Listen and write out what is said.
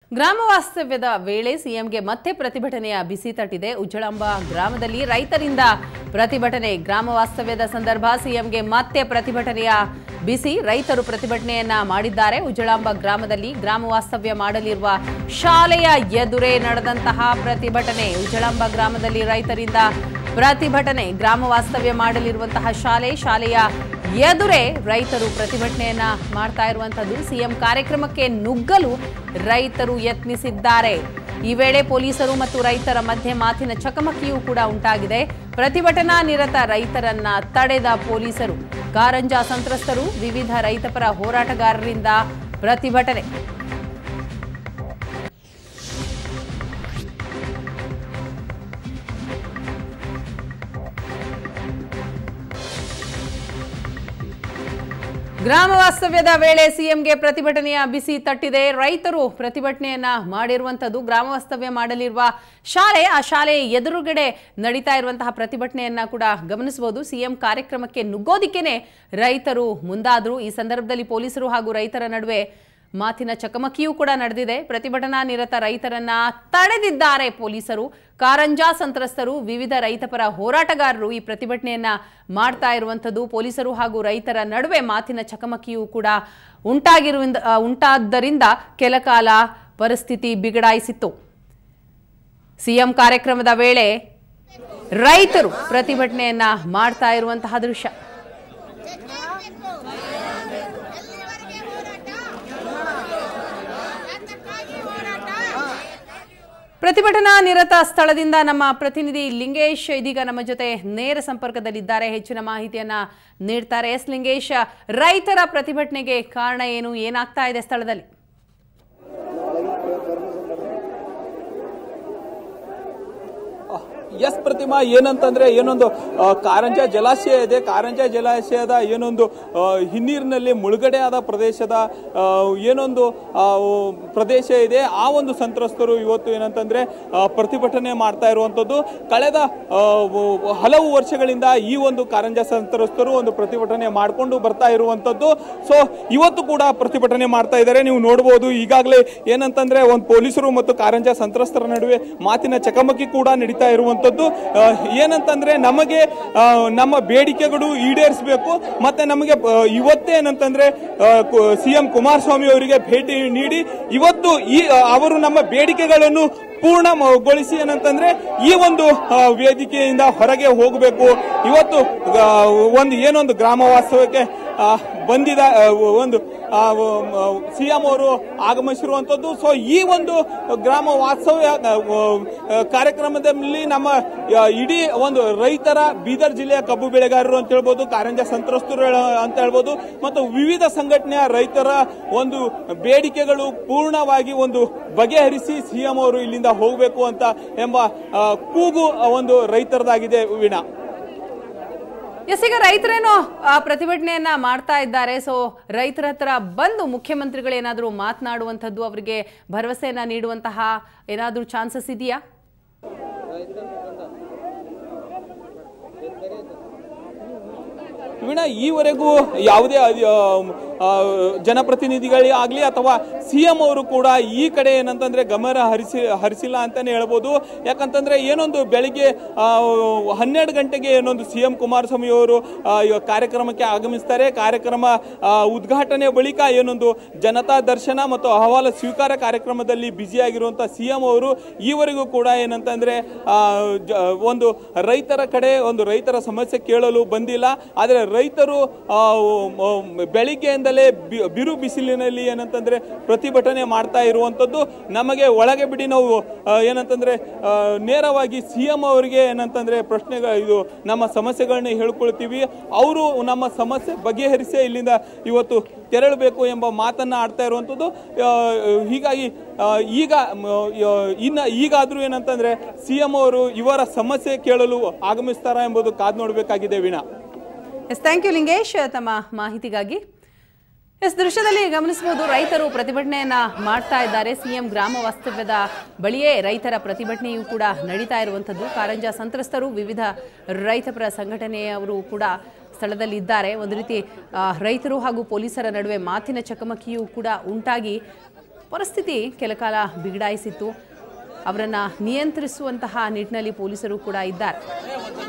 ಗ್ರಾಮ ವಾಸ್ತವ್ಯದ ವೇಳೆ ಸಿಎಂಗೆ ಮತ್ತೆ ಪ್ರತಿಭಟನೆಯ ಬಿಸಿ ತಟ್ಟಿದೆ ಉಜ್ಜಳಂಬ ಗ್ರಾಮದಲ್ಲಿ ರೈತರಿಂದ ಪ್ರತಿಭಟನೆ ಗ್ರಾಮ ವಾಸ್ತವ್ಯದ ಸಂದರ್ಭ ಸಿಎಂಗೆ ಮತ್ತೆ ಪ್ರತಿಭಟನೆಯ ಬಿಸಿ ರೈತರು ಪ್ರತಿಭಟನೆಯನ್ನ ಮಾಡಿದ್ದಾರೆ ಉಜ್ಜಳಾಂಬ ಗ್ರಾಮದಲ್ಲಿ ಗ್ರಾಮ ವಾಸ್ತವ್ಯ ಮಾಡಲಿರುವ ಶಾಲೆಯ ಎದುರೇ ನಡೆದಂತಹ ಪ್ರತಿಭಟನೆ ಉಜ್ಜಳಾಂಬ ಗ್ರಾಮದಲ್ಲಿ ರೈತರಿಂದ ಪ್ರತಿಭಟನೆ ಗ್ರಾಮ ವಾಸ್ತವ್ಯ ಮಾಡಲಿರುವಂತಹ ಶಾಲೆ ಶಾಲೆಯ ಎದುರೇ ರೈತರು ಪ್ರತಿಭಟನೆಯನ್ನ ಮಾಡ್ತಾ ಇರುವಂತದ್ದು ಸಿಎಂ ಕಾರ್ಯಕ್ರಮಕ್ಕೆ ನುಗ್ಗಲು ರೈತರು ಯತ್ನಿಸಿದ್ದಾರೆ ಈ ವೇಳೆ ಪೊಲೀಸರು ಮತ್ತು ರೈತರ ಮಧ್ಯೆ ಮಾತಿನ ಚಕಮಕಿಯೂ ಕೂಡ ಉಂಟಾಗಿದೆ ಪ್ರತಿಭಟನಾ ನಿರತ ರೈತರನ್ನ ತಡೆದ ಪೊಲೀಸರು ಕಾರಂಜ ಸಂತ್ರಸ್ತರು ವಿವಿಧ ರೈತಪರ ಹೋರಾಟಗಾರರಿಂದ ಪ್ರತಿಭಟನೆ ಗ್ರಾಮ ವಾಸ್ತವ್ಯದ ವೇಳೆ ಸಿಎಂಗೆ ಪ್ರತಿಭಟನೆಯ ಬಿಸಿ ತಟ್ಟಿದೆ ರೈತರು ಪ್ರತಿಭಟನೆಯನ್ನ ಮಾಡಿರುವಂತದ್ದು ಗ್ರಾಮ ವಾಸ್ತವ್ಯ ಮಾಡಲಿರುವ ಶಾಲೆ ಆ ಶಾಲೆಯ ಎದುರುಗಡೆ ನಡೀತಾ ಇರುವಂತಹ ಪ್ರತಿಭಟನೆಯನ್ನ ಕೂಡ ಗಮನಿಸಬಹುದು ಸಿಎಂ ಕಾರ್ಯಕ್ರಮಕ್ಕೆ ನುಗ್ಗೋದಿಕ್ಕೇನೆ ರೈತರು ಮುಂದಾದ್ರು ಈ ಸಂದರ್ಭದಲ್ಲಿ ಪೊಲೀಸರು ಹಾಗೂ ರೈತರ ನಡುವೆ ಮಾತಿನ ಚಕಮಕಿಯೂ ಕೂಡ ನಡೆದಿದೆ ಪ್ರತಿಭಟನಾ ನಿರತ ರೈತರನ್ನ ತಡೆದಿದ್ದಾರೆ ಪೊಲೀಸರು ಕಾರಂಜಾ ಸಂತ್ರಸ್ತರು ವಿವಿಧ ರೈತಪರ ಹೋರಾಟಗಾರರು ಈ ಪ್ರತಿಭಟನೆಯನ್ನ ಮಾಡ್ತಾ ಇರುವಂಥದ್ದು ಪೊಲೀಸರು ಹಾಗೂ ರೈತರ ನಡುವೆ ಮಾತಿನ ಚಕಮಕಿಯೂ ಕೂಡ ಉಂಟಾಗಿರುವ ಉಂಟಾದ್ದರಿಂದ ಕೆಲಕಾಲ ಪರಿಸ್ಥಿತಿ ಬಿಗಡಾಯಿಸಿತ್ತು ಸಿಎಂ ಕಾರ್ಯಕ್ರಮದ ವೇಳೆ ರೈತರು ಪ್ರತಿಭಟನೆಯನ್ನ ಮಾಡ್ತಾ ಇರುವಂತಹ ದೃಶ್ಯ ಪ್ರತಿಭಟನಾ ನಿರತ ಸ್ಥಳದಿಂದ ನಮ್ಮ ಪ್ರತಿನಿಧಿ ಲಿಂಗೇಶ್ ಇದೀಗ ನಮ್ಮ ಜೊತೆ ನೇರ ಸಂಪರ್ಕದಲ್ಲಿದ್ದಾರೆ ಹೆಚ್ಚಿನ ಮಾಹಿತಿಯನ್ನ ನೀಡ್ತಾರೆ ಎಸ್ ಲಿಂಗೇಶ್ ರೈತರ ಪ್ರತಿಭಟನೆಗೆ ಕಾರಣ ಏನು ಏನಾಗ್ತಾ ಇದೆ ಸ್ಥಳದಲ್ಲಿ ಎಸ್ ಪ್ರತಿಮಾ ಏನಂತಂದ್ರೆ ಏನೊಂದು ಆ, ಕಾರಂಜ ಜಲಾಶಯ ಇದೆ ಕಾರಂಜ ಜಲಾಶಯದ ಏನೊಂದು ಆ, ಹಿನ್ನೀರಿನಲ್ಲಿ ಮುಳುಗಡೆ ಆದ ಪ್ರದೇಶದ ಆ, ಏನೊಂದು ಆ, ಪ್ರದೇಶ ಇದೆ ಆ ಒಂದು ಸಂತ್ರಸ್ತರು ಇವತ್ತು ಏನಂತಂದ್ರೆ ಆ, ಪ್ರತಿಭಟನೆ ಮಾಡ್ತಾ ಇರುವಂತದ್ದು ಕಳೆದ ಆ, ವ- ಹಲವು ವರ್ಷಗಳಿಂದ ಈ ಒಂದು ಕಾರಂಜ ಸಂತ್ರಸ್ತರು ಒಂದು ಪ್ರತಿಭಟನೆ ಮಾಡಿಕೊಂಡು ಬರ್ತಾ ಇರುವಂತದ್ದು ಸೊ ಇವತ್ತು ಕೂಡ ಪ್ರತಿಭಟನೆ ಮಾಡ್ತಾ ಇದ್ದಾರೆ ನೀವು ನೋಡಬಹುದು ಈಗಾಗಲೇ ಏನಂತಂದ್ರೆ ಒಂದು ಪೊಲೀಸರು ಮತ್ತು ಕಾರಂಜ ಸಂತ್ರಸ್ತರ ನಡುವೆ ಮಾತಿನ ಚಕಮಕಿ ಕೂಡ ನಡೀತಾ ಇರುವಂತದ್ದು ಆ, ಏನಂತಂದ್ರೆ ನಮಗೆ ಆ, ನಮ್ಮ ಬೇಡಿಕೆಗಳು ಈಡೇರಿಸಬೇಕು ಮತ್ತೆ ನಮಗೆ ಆ, ಇವತ್ತೇ ಏನಂತಂದ್ರೆ ಸಿಎಂ ಕುಮಾರಸ್ವಾಮಿ ಅವರಿಗೆ ಭೇಟಿ ನೀಡಿ ಇವತ್ತು ಈ ಆ, ಅವರು ನಮ್ಮ ಬೇಡಿಕೆಗಳನ್ನು ಪೂರ್ಣಗೊಳಿಸಿ ಏನಂತಂದ್ರೆ ಈ ಒಂದು ಆ, ವೇದಿಕೆಯಿಂದ ಹೊರಗೆ ಹೋಗಬೇಕು ಇವತ್ತು ಆ, ಒಂದು ಏನೊಂದು ಗ್ರಾಮ ವಾಸ್ತವಕ್ಕೆ ಆ, ಬಂದಿದ ಆ, ಒಂದು ಸಿಎಂ ಅವರು ಆಗಮಿಸಿರುವಂತದ್ದು ಸೊ ಈ ಒಂದು ಗ್ರಾಮ ವಾಸ್ತವ್ಯ ಆ, ಆ, ಕಾರ್ಯಕ್ರಮದಲ್ಲಿ ನಮ್ಮ ಆ, ಇಡೀ ಒಂದು ರೈತರ ಬೀದರ್ ಜಿಲ್ಲೆಯ ಕಬ್ಬು ಬೆಳೆಗಾರರು ಅಂತ ಹೇಳ್ಬೋದು ಕಾರಂಜ ಸಂತ್ರಸ್ತರು ಹೇಳ- ಅಂತ ಹೇಳ್ಬೋದು ಮತ್ತು ವಿವಿಧ ಸಂಘಟನೆಯ ರೈತರ ಒಂದು ಬೇಡಿಕೆಗಳು ಪೂರ್ಣವಾಗಿ ಒಂದು ಬಗೆಹರಿಸಿ ಸಿಎಂ ಅವರು ಇಲ್ಲಿಂದ ಹೋಗಬೇಕು ಅಂತ ಎಂಬ ಆ, ಕೂಗು ಆ, ಒಂದು ರೈತರದಾಗಿದೆ ವೀಣಾ ಎಸ್ ಈಗ ರೈತರೇನೋ ಆ, ಪ್ರತಿಭಟನೆಯನ್ನ ಮಾಡ್ತಾ ಇದ್ದಾರೆ ಸೊ ರೈತರ ಹತ್ರ ಬಂದು ಮುಖ್ಯಮಂತ್ರಿಗಳು ಏನಾದರೂ ಮಾತನಾಡುವಂಥದ್ದು ಅವರಿಗೆ ಭರವಸೆಯನ್ನ ನೀಡುವಂತಹ ಏನಾದರೂ ಚಾನ್ಸಸ್ ಇದೆಯಾ ವೀಣಾ ಈವರೆಗೂ ಯಾವುದೇ ಅಧಿ- ಆ, ಆ, ಜನಪ್ರತಿನಿಧಿಗಳೇ ಆಗಲಿ ಅಥವಾ ಸಿಎಂ ಅವರು ಕೂಡ ಈ ಕಡೆ ಏನಂತಂದ್ರೆ ಗಮನ ಹರಿಸಿ ಹರಿಸಿಲ್ಲ ಅಂತಾನೆ ಹೇಳ್ಬೋದು ಯಾಕಂತಂದ್ರೆ ಏನೊಂದು ಬೆಳಿಗ್ಗೆ ಆ, ಹನ್ನೆರಡು ಗಂಟೆಗೆ ಏನೊಂದು ಸಿಎಂ ಕುಮಾರಸ್ವಾಮಿ ಅವರು ಆ, ಈ ಕಾರ್ಯಕ್ರಮಕ್ಕೆ ಆಗಮಿಸ್ತಾರೆ ಕಾರ್ಯಕ್ರಮ ಆ, ಉದ್ಘಾಟನೆ ಬಳಿಕ ಏನೊಂದು ಜನತಾ ದರ್ಶನ ಮತ್ತು ಅಹವಾಲು ಸ್ವೀಕಾರ ಕಾರ್ಯಕ್ರಮದಲ್ಲಿ ಬ್ಯುಸಿಯಾಗಿರುವಂತಹ ಸಿಎಂ ಅವರು ಈವರೆಗೂ ಕೂಡ ಏನಂತಂದ್ರೆ ಆ, ಜ- ಒಂದು ರೈತರ ಕಡೆ ಒಂದು ರೈತರ ಸಮಸ್ಯೆ ಕೇಳಲು ಬಂದಿಲ್ಲ ಆದರೆ ರೈತರು ಆ, ಮ- ಬೆಳಿಗ್ಗೆಯಿಂದಲೇ ಬಿ- ಬಿರು ಬಿಸಿಲಿನಲ್ಲಿ ಏನಂತಂದ್ರೆ ಪ್ರತಿಭಟನೆ ಮಾಡ್ತಾ ಇರುವಂತದ್ದು ನಮಗೆ ಒಳಗೆ ಬಿಡಿ ನಾವು ಆ, ಏನಂತಂದ್ರೆ ಆ, ನೇರವಾಗಿ ಸಿಎಂ ಅವರಿಗೆ ಏನಂತಂದ್ರೆ ಪ್ರಶ್ನೆಗಳು ಇದು ನಮ್ಮ ಸಮಸ್ಯೆಗಳನ್ನ ಹೇಳ್ಕೊಳ್ತೀವಿ ಅವರು ನಮ್ಮ ಸಮಸ್ಯೆ ಬಗೆಹರಿಸೇ ಇಲ್ಲಿಂದ ಇವತ್ತು ತೆರಳಬೇಕು ಎಂಬ ಮಾತನ್ನ ಆಡ್ತಾ ಇರುವಂತದ್ದು ಆ, ಹೀಗಾಗಿ ಆ, ಈಗ ಮ, ಯ- ಇನ್ನ ಈಗಾದ್ರೂ ಏನಂತಂದ್ರೆ ಸಿಎಂ ಅವರು ಇವರ ಸಮಸ್ಯೆ ಕೇಳಲು ಆಗಮಿಸ್ತಾರಾ ಎಂಬುದು ಕಾದ್ ನೋಡಬೇಕಾಗಿದೆ Veena S thank you Lingesh ತಮ್ಮ ಮಾಹಿತಿಗಾಗಿ ಎಸ್ ದೃಶ್ಯದಲ್ಲಿ ಗಮನಿಸಬಹುದು ರೈತರು ಪ್ರತಿಭಟನೆಯನ್ನ ಮಾಡ್ತಾ ಇದ್ದಾರೆ ಸಿಎಂ ಗ್ರಾಮ ವಾಸ್ತವ್ಯದ ಬಳಿಯೇ ರೈತರ ಪ್ರತಿಭಟನೆಯೂ ಕೂಡ ನಡೀತಾ ಇರುವಂಥದ್ದು ಕಾರಂಜ ಸಂತ್ರಸ್ತರು ವಿವಿಧ ರೈತಪರ ಸಂಘಟನೆಯವರು ಕೂಡ ಸ್ಥಳದಲ್ಲಿ ಇದ್ದಾರೆ ಒಂದು ರೀತಿ ಆ, ರೈತರು ಹಾಗೂ ಪೊಲೀಸರ ನಡುವೆ ಮಾತಿನ ಚಕಮಕಿಯೂ ಕೂಡ ಉಂಟಾಗಿ ಪರಿಸ್ಥಿತಿ ಕೆಲಕಾಲ ಬಿಗಡಾಯಿಸಿತ್ತು ಅವರನ್ನು ನಿಯಂತ್ರಿಸುವಂತಹ ನಿಟ್ಟಿನಲ್ಲಿ ಪೊಲೀಸರು ಕೂಡ ಇದ್ದಾರೆ